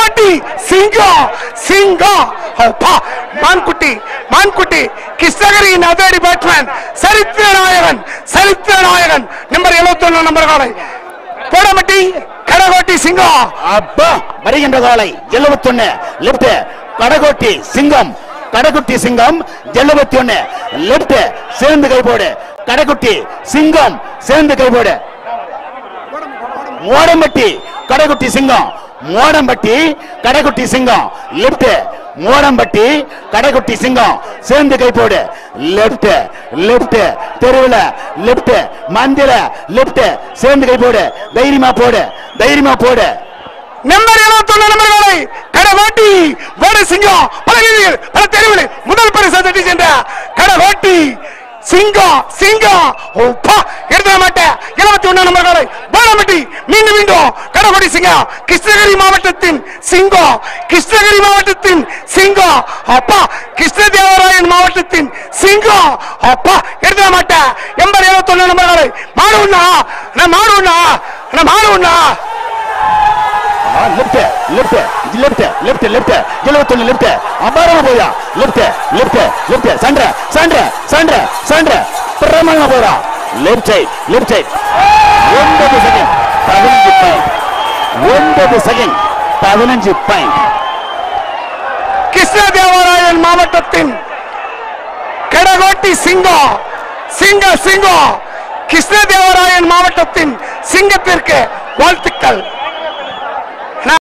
கடகோட்டி சிங்கம் சிங்கம் அப்பா மான்குட்டி மான்குட்டி கிருஷ்ணகிரியின் அதேடி பேட்ஸ்மேன் சரித்திர நாயகன் சரித்திர நாயகன் நம்பர் 71 நம்பர் காலை போடமட்டி கடகோட்டி சிங்கம் அப்பா வருகின்ற காலை எழுபத்தொன்னு லெப்ட் கடகோட்டி சிங்கம் கடைக்குட்டி சிங்கம் எழுபத்தி ஒன்னு லெப்ட் சேர்ந்து கை போடு கடைக்குட்டி சிங்கம் சேர்ந்து கை போடு மோடம்பட்டி கடைக்குட்டி சிங்கம் மோடம்பட்டி கடைக்குட்டி சிங்கம் லெப்ட் மோடம்பட்டி கடைக்குட்டி சிங்கம் சேர்ந்து கை போடு லெப்ட் லெப்ட் தெருவுல லெப்ட் மந்திர லெப்ட் சேர்ந்து கை போடு தைரியமா போடு தைரியமா போடு நம்பர் 71 நம்பர் காலை கடகோட்டி போடு சிங்கம் பல வீதிகள் பல தெருவில் முதல் பரிசு தட்டி சென்ற கடகோட்டி சிங்கம் சிங்கம் ஓப்பா எடுத்துட மாட்டேன் 71 நம்பர் காலை போடமட்டி மீண்டும் மீண்டும் கடகோட்டி சிங்கம் கிருஷ்ணகிரி மாவட்டத்தின் சிங்கம் கிருஷ்ணகிரி மாவட்டத்தின் சிங்கம் அப்பா கிருஷ்ணதேவராயன் மாவட்டத்தின் சிங்கம் அப்பா எடுத்துட மாட்டேன் எண்பது 71 நம்பர் காலை மாடு உண்ணா நான் மாடு உண்ணா நான் மாடு உண்ணா left left left left left எழுபத்தொன்னு லெஃப்ட் அபாரமா போயா லெஃப்ட் லெஃப்ட் லெஃப்ட் சண்ட சண்ட சண்ட சண்ட பிரமாணமா போறா லெஃப்ட் சைட் லெஃப்ட் சைட் ஒன்பது செகண்ட் பதினஞ்சு பாயிண்ட் ஒன்பது செகண்ட் பதினஞ்சு பாயிண்ட் கிருஷ்ணதேவராயன் மாவட்டத்தின் கடகோட்டி சிங்கம் சிங்க சிங்கம் கிருஷ்ணதேவராயன் மாவட்டத்தின் சிங்கத்திற்கு வாழ்த்துக்கள்